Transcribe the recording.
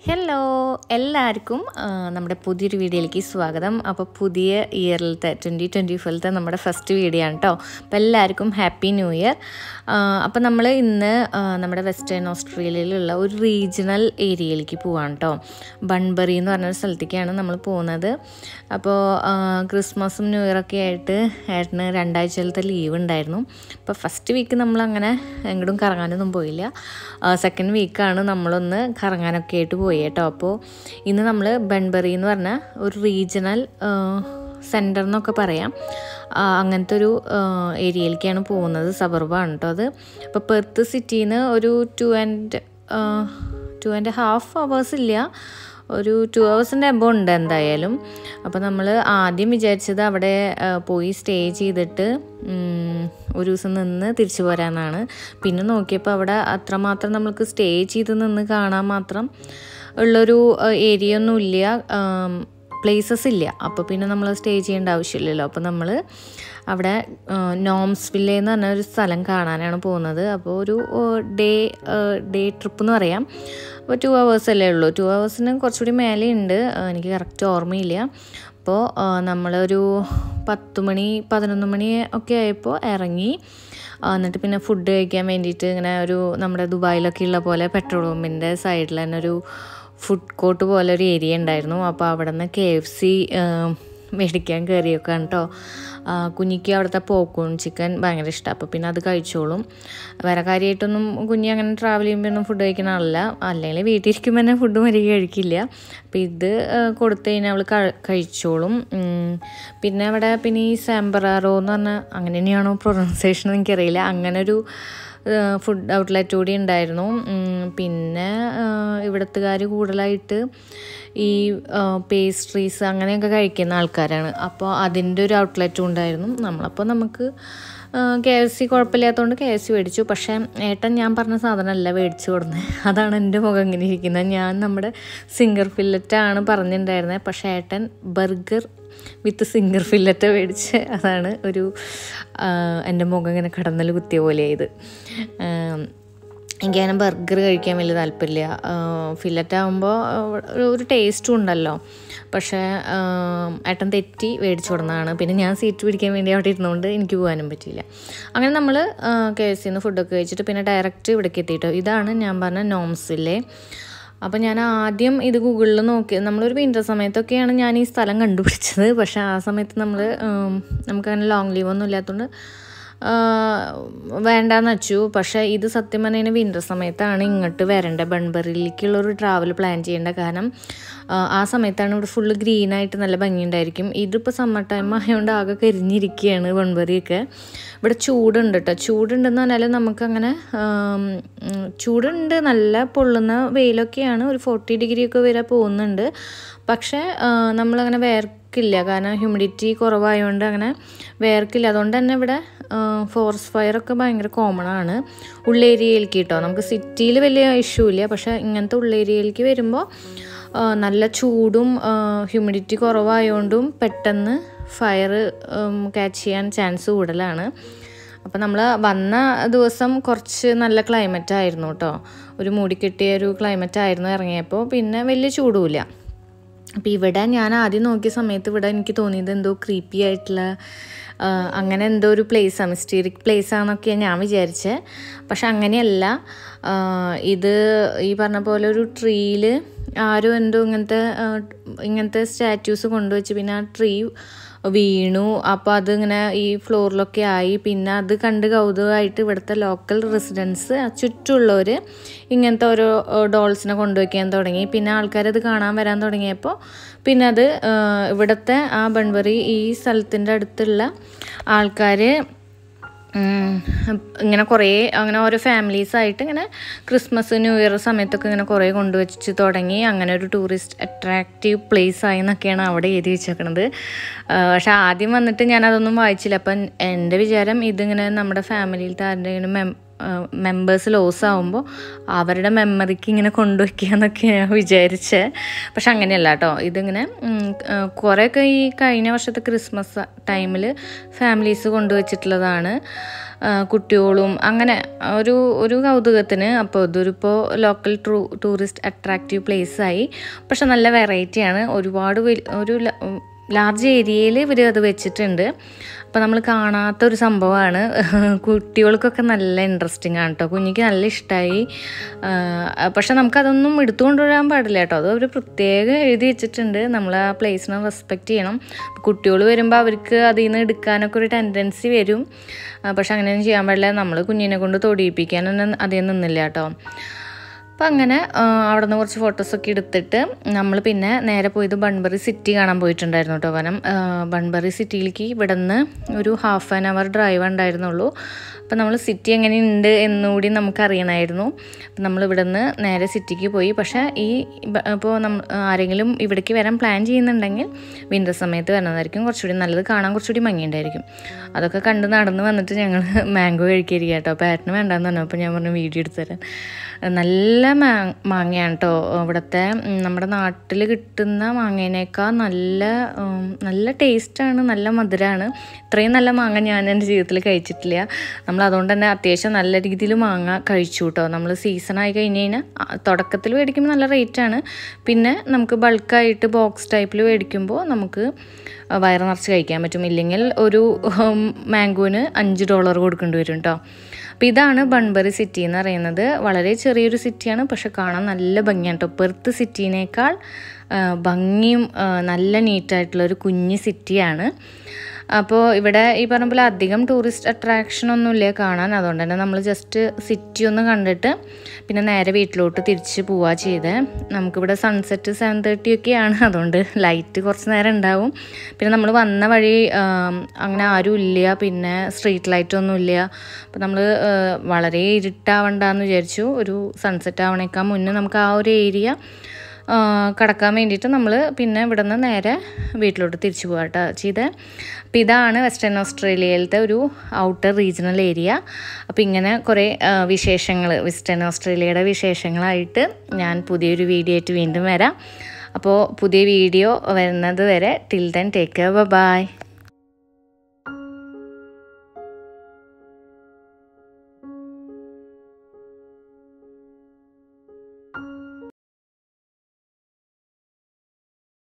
Hello എല്ലാവർക്കും ആ, നമ്മുടെ പുതിയൊരു വീഡിയോയിലേക്ക് സ്വാഗതം അപ്പോൾ പുതിയ ഇയറിലത്തെ ട്വൻറ്റി ട്വൻറ്റി ഫോറിലത്തെ നമ്മുടെ ഫസ്റ്റ് വീഡിയോ ആണ് കേട്ടോ അപ്പോൾ എല്ലാവർക്കും ഹാപ്പി ന്യൂ ഇയർ അപ്പോൾ നമ്മൾ ഇന്ന് ആ, നമ്മുടെ വെസ്റ്റേൺ ഓസ്ട്രേലിയയിലുള്ള ഒരു റീജിയണൽ ഏരിയയിലേക്ക് പോവാണ് കേട്ടോ ബൺബറി എന്ന് പറഞ്ഞൊരു സ്ഥലത്തേക്കാണ് നമ്മൾ പോകുന്നത് അപ്പോൾ ആ, ക്രിസ്മസും ന്യൂ ഇയറൊക്കെ ആയിട്ട് ഏട്ടന് രണ്ടാഴ്ചയിലത്തെ ലീവ് ഉണ്ടായിരുന്നു അപ്പോൾ ഫസ്റ്റ് വീക്ക് നമ്മൾ അങ്ങനെ എങ്ങോട്ടും കറങ്ങാനൊന്നും പോയില്ല സെക്കൻഡ് വീക്കാണ് നമ്മളൊന്ന് കറങ്ങാനൊക്കെ ആയിട്ട് പോയി കേട്ടോ അപ്പോൾ ഇന്ന് നമ്മൾ ബൺബറി എന്ന് പറഞ്ഞ ഒരു റീജിയണൽ സെൻറ്റർ എന്നൊക്കെ പറയാം ആ, അങ്ങനത്തെ ഒരു ഏരിയയിലേക്കാണ് പോകുന്നത് സബർബാണ് കേട്ടോ അത് അപ്പോൾ പെർത്ത് സിറ്റിയിൽ നിന്ന് ഒരു two and two and half hours ഇല്ല ഒരു ടു ഹവേഴ്സിൻ്റെ എബോ ഉണ്ട് എന്തായാലും അപ്പോൾ നമ്മൾ ആദ്യം വിചാരിച്ചത് അവിടെ ആ, പോയി സ്റ്റേ ചെയ്തിട്ട് ഉം, ഒരു ദിവസം നിന്ന് തിരിച്ചു പോരാന്നാണ് പിന്നെ നോക്കിയപ്പോൾ അവിടെ അത്രമാത്രം നമ്മൾക്ക് സ്റ്റേ ചെയ്ത് നിന്ന് കാണാൻ മാത്രം ഉള്ളൊരു ഏരിയ ഒന്നും ഇല്ല പ്ലേസസ് ഇല്ല അപ്പോൾ പിന്നെ നമ്മൾ സ്റ്റേ ചെയ്യേണ്ട ആവശ്യമില്ലല്ലോ അപ്പോൾ നമ്മൾ അവിടെ നോംസ് വില്ലേ എന്ന് പറഞ്ഞ ഒരു സ്ഥലം കാണാനാണ് പോകുന്നത് അപ്പോൾ ഒരു ഡേ ഡേ ട്രിപ്പ് എന്ന് പറയാം അപ്പോൾ ടു ഹവേഴ്സ് അല്ലേ ഉള്ളൂ ടു ഹവേഴ്സിന് കുറച്ചുകൂടി മേലെ ഉണ്ട് ആ, എനിക്ക് കറക്റ്റ് ഓർമ്മയില്ല അപ്പോൾ ആ, നമ്മളൊരു പത്ത് മണി പതിനൊന്ന് മണി ഒക്കെ ആയപ്പോൾ ഇറങ്ങി ആ, എന്നിട്ട് പിന്നെ ഫുഡ് കഴിക്കാൻ വേണ്ടിയിട്ട് ഇങ്ങനെ ഒരു നമ്മുടെ ദുബായിലൊക്കെ ഉള്ള പോലെ പെട്രോൾ പമ്പിൻ്റെ സൈഡിൽ തന്നെ ഒരു ഫുഡ് കോർട്ട് പോലെ ഒരു ഏരിയ ഉണ്ടായിരുന്നു അപ്പോൾ അവിടെ നിന്ന് കെ എഫ് സി മേടിക്കാൻ കയറിയൊക്കെ കേട്ടോ കുഞ്ഞിക്ക് അവിടുത്തെ പോക്കോൺ ചിക്കൻ ഭയങ്കര ഇഷ്ടമാണ് അപ്പോൾ പിന്നെ അത് കഴിച്ചോളും വേറെ കാര്യമായിട്ടൊന്നും കുഞ്ഞി അങ്ങനെ ട്രാവൽ ചെയ്യുമ്പോൾ ഒന്നും ഫുഡ് കഴിക്കുന്ന ആളല്ല അല്ലെങ്കിൽ വീട്ടിലിരിക്കുമ്പോൾ തന്നെ ഫുഡ് മരിക കഴിക്കില്ല അപ്പോൾ ഇത് ആ, കൊടുത്തു കഴിഞ്ഞാൽ അവൾ കഴിച്ചോളും ഉം. പിന്നെ അവിടെ പിന്നെ ഈ സാമ്പറാറോ എന്ന് പറഞ്ഞാൽ അങ്ങനെ തന്നെയാണോ പ്രൊനൗൺസിയേഷൻ എനിക്കറിയില്ല അങ്ങനെ ഒരു ഫുഡ് ഔട്ട്ലെറ്റ് കൂടി ഉണ്ടായിരുന്നു ഉം, പിന്നെ ഇവിടത്തുകാർ കൂടുതലായിട്ട് ഈ പേസ്ട്രീസ് അങ്ങനെയൊക്കെ കഴിക്കുന്ന ആൾക്കാരാണ് അപ്പോൾ അതിൻ്റെ ഒരു ഔട്ട്ലെറ്റും ഉണ്ടായിരുന്നു നമ്മളപ്പോൾ നമുക്ക് കെ എഫ് സി കുഴപ്പമില്ലാത്തതുകൊണ്ട് കെ എഫ് സി മേടിച്ചു പക്ഷേ ഏട്ടൻ ഞാൻ പറഞ്ഞ സാധനമല്ല മേടിച്ചു കൊടുന്നത് അതാണ് എൻ്റെ മുഖം ഇങ്ങനെ ഇരിക്കുന്നത് ഞാൻ നമ്മുടെ സിംഗർ ഫില്ലറ്റാണ് പറഞ്ഞിട്ടുണ്ടായിരുന്നത് പക്ഷേ ഏട്ടൻ ബർഗർ വിത്ത് സിംഗർ ഫില്ലറ്റ് മേടിച്ച് അതാണ് ഒരു ആ, എൻ്റെ മുഖം ഇങ്ങനെ കടന്നൽ കുത്തിയ പോലെയായത് എനിക്കങ്ങനെ ബർഗർ കഴിക്കാൻ വലിയ താല്പര്യമില്ല ഫില്ലറ്റ് ആകുമ്പോൾ ഒരു ടേസ്റ്റും ഉണ്ടല്ലോ പക്ഷേ ആ, ഏട്ടൻ തെറ്റി മേടിച്ചു കൊടുന്നതാണ് പിന്നെ ഞാൻ സീറ്റ് പിടിക്കാൻ വേണ്ടി അവിടെ ഇരുന്നുകൊണ്ട് എനിക്ക് പോകാനും പറ്റിയില്ല അങ്ങനെ നമ്മൾ കെ എസ് സിന്ന് ഫുഡൊക്കെ കഴിച്ചിട്ട് പിന്നെ ഡയറക്റ്റ് ഇവിടേക്ക് എത്തിയിട്ടോ ഇതാണ് ഞാൻ പറഞ്ഞ നോംസിലെ അപ്പോൾ ഞാൻ ആദ്യം ഇത് ഗൂഗിളിൽ നോക്കി നമ്മളൊരു വിൻ്റർ സമയത്തൊക്കെയാണ് ഞാൻ ഈ സ്ഥലം കണ്ടുപിടിച്ചത് പക്ഷേ ആ സമയത്ത് നമ്മൾ നമുക്കങ്ങനെ ലോങ് ലീവ് ഒന്നും ഇല്ലാത്തതുകൊണ്ട് ആ, വേണ്ടാന്ന് വെച്ചു പക്ഷേ ഇത് സത്യം പറഞ്ഞാൽ വിൻ്റർ സമയത്താണ് ഇങ്ങോട്ട് വരേണ്ടത് ബൺബറിയിലേക്കുള്ള ഒരു ട്രാവൽ പ്ലാൻ ചെയ്യേണ്ട കാരണം ആ, ആ സമയത്താണ് ഇവിടെ ഫുള്ള് ഗ്രീനായിട്ട് നല്ല ഭംഗിയുണ്ടായിരിക്കും ഇതിപ്പോൾ സമ്മർ ടൈം ആയതുകൊണ്ട് ആകെ കരിഞ്ഞിരിക്കുകയാണ് ബൺബറിയൊക്കെ ഇവിടെ ചൂടുണ്ട് കേട്ടോ ചൂടുണ്ടെന്ന് പറഞ്ഞാൽ നമുക്കങ്ങനെ ആം, ഉം, ചൂടുണ്ട് നല്ല പൊള്ളുന്ന വെയിലൊക്കെയാണ് ഒരു ഫോർട്ടി ഡിഗ്രി ഒക്കെ വരെ പോകുന്നുണ്ട് പക്ഷേ ആ, നമ്മളങ്ങനെ വേർക്കില്ല കാരണം ഹ്യൂമിഡിറ്റി കുറവായതുകൊണ്ട് അങ്ങനെ വേർക്കില്ല അതുകൊണ്ട് തന്നെ ഇവിടെ ഫോറസ്റ്റ് ഫയറൊക്കെ ഭയങ്കര കോമൺ ആണ് ഉള്ളേരിയയിലേക്ക് കേട്ടോ നമുക്ക് സിറ്റിയിൽ വലിയ ഇഷ്യൂ ഇല്ല പക്ഷേ ഇങ്ങനത്തെ ഉള്ളേരിയയിലേക്ക് വരുമ്പോൾ ആ, നല്ല ചൂടും ഹ്യൂമിഡിറ്റി കുറവായതുകൊണ്ടും പെട്ടെന്ന് ഫയർ ക്യാച്ച് ചെയ്യാൻ ചാൻസ് കൂടുതലാണ് അപ്പോൾ നമ്മൾ വന്ന ദിവസം കുറച്ച് നല്ല ക്ലൈമറ്റ് ആയിരുന്നു കേട്ടോ ഒരു മൂടിക്കെട്ടിയ ഒരു ക്ലൈമറ്റ് ആയിരുന്നു ഇറങ്ങിയപ്പോൾ പിന്നെ വലിയ ചൂടുമില്ല അപ്പോൾ ഇവിടെ ഞാൻ ആദ്യം നോക്കിയ സമയത്ത് ഇവിടെ എനിക്ക് തോന്നിയത് എന്തോ ക്രീപ്പി ആയിട്ടുള്ള ആ, അങ്ങനെ എന്തോ ഒരു പ്ലേസാണ് മിസ്റ്റീരിക് പ്ലേസ് ആണെന്നൊക്കെയാണ് ഞാൻ വിചാരിച്ചത് പക്ഷെ അങ്ങനെയല്ല ആ, ഇത് ഈ പറഞ്ഞ പോലെ ഒരു ട്രീയിൽ ആരും എന്തോ ഇങ്ങനത്തെ ആ, ഇങ്ങനത്തെ സ്റ്റാറ്റ്യൂസ് കൊണ്ടുവച്ച് പിന്നെ ആ ട്രീ വീണു അപ്പോൾ അതിങ്ങനെ ഈ ഫ്ലോറിലൊക്കെ ആയി പിന്നെ അത് കണ്ട് കൗതുകമായിട്ട് ഇവിടുത്തെ ലോക്കൽ റെസിഡൻസ് ചുറ്റുമുള്ളവർ ഇങ്ങനത്തെ ഓരോ ഡോൾസിനെ കൊണ്ടുവയ്ക്കാൻ തുടങ്ങി പിന്നെ ആൾക്കാരത് കാണാൻ വരാൻ തുടങ്ങിയപ്പോൾ പിന്നെ അത് ആ, ഇവിടുത്തെ ആ ബൺവറി ഈ സ്ഥലത്തിൻ്റെ അടുത്തുള്ള ആൾക്കാർ ഉം, ഇങ്ങനെ കുറേ അങ്ങനെ ഓരോ ഫാമിലീസ് ആയിട്ട് ഇങ്ങനെ ക്രിസ്മസ് ന്യൂ ഇയർ സമയത്തൊക്കെ ഇങ്ങനെ കുറേ കൊണ്ടുവച്ച് തുടങ്ങി അങ്ങനെ ഒരു ടൂറിസ്റ്റ് അട്രാക്റ്റീവ് പ്ലേസ് ആയി എന്നൊക്കെയാണ് അവിടെ എഴുതി വെച്ചേക്കണത് പക്ഷെ ആദ്യം വന്നിട്ട് ഞാൻ അതൊന്നും വായിച്ചില്ല അപ്പം എൻ്റെ വിചാരം ഇതിങ്ങനെ നമ്മുടെ ഫാമിലിയിലത്തെ ആരുടെയെങ്കിലും മെം മെമ്പേഴ്സ് ലോസ് ആവുമ്പോൾ അവരുടെ മെമ്മറിക്ക് ഇങ്ങനെ കൊണ്ടുവയ്ക്കുക എന്നൊക്കെ ഞാൻ വിചാരിച്ചേ പക്ഷെ അങ്ങനെയല്ല കേട്ടോ ഇതിങ്ങനെ ഉം, ആ, കുറേയൊക്കെ ഈ കഴിഞ്ഞ വർഷത്തെ ക്രിസ്മസ് ടൈമിൽ ഫാമിലീസ് കൊണ്ടുവച്ചിട്ടുള്ളതാണ് ആ, കുട്ടികളും അങ്ങനെ ഒരു ഒരു കൗതുകത്തിന് അപ്പോൾ ഇതൊരിപ്പോൾ ലോക്കൽ ടൂ ടൂറിസ്റ്റ് അട്രാക്റ്റീവ് പ്ലേസായി പക്ഷെ നല്ല വെറൈറ്റിയാണ് ഒരുപാട് വലി- ഒരു ല- ലാർജ് ഏരിയയിൽ ഇവർ അത് വെച്ചിട്ടുണ്ട് അപ്പോൾ നമ്മൾ കാണാത്ത ഒരു സംഭവമാണ് കുട്ടികൾക്കൊക്കെ നല്ല ഇൻട്രസ്റ്റിംഗ് ആണ് കേട്ടോ കുഞ്ഞിക്ക് നല്ല ഇഷ്ടമായി പക്ഷെ നമുക്കതൊന്നും എടുത്തു കൊണ്ടുവരാൻ പാടില്ല കേട്ടോ അത് ഒരു പ്രത്യേകം എഴുതി വെച്ചിട്ടുണ്ട് നമ്മൾ ആ പ്ലേസിനെ റെസ്പെക്റ്റ് ചെയ്യണം കുട്ടികൾ വരുമ്പോൾ അവർക്ക് അതിൽ നിന്ന് എടുക്കാനൊക്കെ ഒരു ടെൻഡൻസി വരും ആ, പക്ഷെ അങ്ങനെയൊന്നും ചെയ്യാൻ പാടില്ല നമ്മൾ കുഞ്ഞിനെ കൊണ്ട് തൊടിയിപ്പിക്കാനൊന്നും അതേ നിന്നില്ല കേട്ടോ അപ്പം അങ്ങനെ ആ, അവിടെ നിന്ന് കുറച്ച് ഫോട്ടോസൊക്കെ എടുത്തിട്ട് നമ്മൾ പിന്നെ നേരെ പോയത് ബൺബറി സിറ്റി കാണാൻ പോയിട്ടുണ്ടായിരുന്നു കേട്ടോ കാരണം ആ, ബൺബറി സിറ്റിയിലേക്ക് ഇവിടെ നിന്ന് ഒരു ഹാഫ് ആൻ അവർ ഡ്രൈവ് ഉണ്ടായിരുന്നുള്ളൂ അപ്പം നമ്മൾ സിറ്റി എങ്ങനെയുണ്ട് എന്നുകൂടി നമുക്ക് അറിയണമായിരുന്നു അപ്പം നമ്മൾ ഇവിടെ നിന്ന് നേരെ സിറ്റിക്ക് പോയി പക്ഷേ ഈ ഇപ്പോൾ നമ്മൾ ആരെങ്കിലും ഇവിടേക്ക് വരാൻ പ്ലാൻ ചെയ്യുന്നുണ്ടെങ്കിൽ വിൻ്റർ സമയത്ത് വരുന്നതായിരിക്കും കുറച്ചുകൂടി നല്ലത് കാണാൻ കുറച്ചുകൂടി ഭംഗിയുണ്ടായിരിക്കും അതൊക്കെ കണ്ട് നടന്ന് വന്നിട്ട് ഞങ്ങൾ മാംഗോ കഴിക്കായിരിക്കും കേട്ടോ അപ്പോൾ ഏട്ടന് വേണ്ടാന്ന് പറഞ്ഞു അപ്പോൾ ഞാൻ പറഞ്ഞു വീഡിയോ എടുത്തു തരാൻ നല്ല മാ മാങ്ങയാണ് കേട്ടോ ഇവിടുത്തെ ഉം, നമ്മുടെ നാട്ടിൽ കിട്ടുന്ന മാങ്ങേനേക്കാൾ നല്ല ഉം, നല്ല ടേസ്റ്റാണ് നല്ല മധുരമാണ് ഇത്രയും നല്ല മാങ്ങ ഞാൻ എൻ്റെ ജീവിതത്തിൽ കഴിച്ചിട്ടില്ല നമ്മൾ അതുകൊണ്ട് തന്നെ അത്യാവശ്യം നല്ല രീതിയിൽ മാങ്ങ കഴിച്ചു കേട്ടോ നമ്മൾ സീസണായി കഴിഞ്ഞ് കഴിഞ്ഞാൽ തുടക്കത്തിൽ മേടിക്കുമ്പോൾ നല്ല റേറ്റാണ് പിന്നെ നമുക്ക് ബൾക്കായിട്ട് ബോക്സ് ടൈപ്പിൽ മേടിക്കുമ്പോൾ നമുക്ക് വയറ് നിറച്ച് കഴിക്കാൻ പറ്റും ഇല്ലെങ്കിൽ ഒരു മാംഗോന് അഞ്ച് ഡോളർ കൊടുക്കേണ്ടി വരും കേട്ടോ അപ്പോൾ ഇതാണ് ബൺബറി സിറ്റി എന്ന് പറയുന്നത് വളരെ ചെറിയൊരു സിറ്റിയാണ് പക്ഷെ കാണാൻ നല്ല ഭംഗിയാണ് കേട്ടോ പെർത്ത് സിറ്റീനേക്കാൾ ആ, ഭംഗിയും ആ, നല്ല നീറ്റായിട്ടുള്ള ഒരു കുഞ്ഞ് സിറ്റിയാണ് അപ്പോൾ ഇവിടെ ഈ പറഞ്ഞ പോലെ അധികം ടൂറിസ്റ്റ് അട്രാക്ഷൻ ഒന്നുമില്ല കാണാൻ അതുകൊണ്ട് തന്നെ നമ്മൾ ജസ്റ്റ് സിറ്റി ഒന്ന് കണ്ടിട്ട് പിന്നെ നേരെ വീട്ടിലോട്ട് തിരിച്ച് പോവുക ചെയ്തേ നമുക്കിവിടെ സൺസെറ്റ് സെവൻ തേർട്ടി ഒക്കെയാണ് അതുകൊണ്ട് ലൈറ്റ് കുറച്ച് നേരം ഉണ്ടാവും പിന്നെ നമ്മൾ വന്ന വഴി ആം, അങ്ങനെ ആരും ഇല്ല പിന്നെ സ്ട്രീറ്റ് ലൈറ്റ് ഒന്നും ഇല്ല അപ്പോൾ നമ്മൾ വളരെ ഇരുട്ടാവണ്ടെന്ന് വിചാരിച്ചു ഒരു സൺസെറ്റ് ആവണേക്കാൾ മുന്നേ നമുക്ക് ആ ഒരു ഏരിയ ആ, കടക്കാൻ വേണ്ടിയിട്ട് നമ്മൾ പിന്നെ ഇവിടെ നിന്ന് നേരെ വീട്ടിലോട്ട് തിരിച്ചു പോകാട്ടോ ചെയ്തേ അപ്പോൾ ഇതാണ് വെസ്റ്റേൺ ഓസ്ട്രേലിയയിലത്തെ ഒരു ഔട്ടർ റീജിയണൽ ഏരിയ അപ്പോൾ ഇങ്ങനെ കുറേ വിശേഷങ്ങൾ വെസ്റ്റേൺ ഓസ്ട്രേലിയയുടെ വിശേഷങ്ങളായിട്ട് ഞാൻ പുതിയൊരു വീഡിയോ ആയിട്ട് വീണ്ടും വരാം അപ്പോൾ പുതിയ വീഡിയോ വരുന്നത് വരെ till then take care by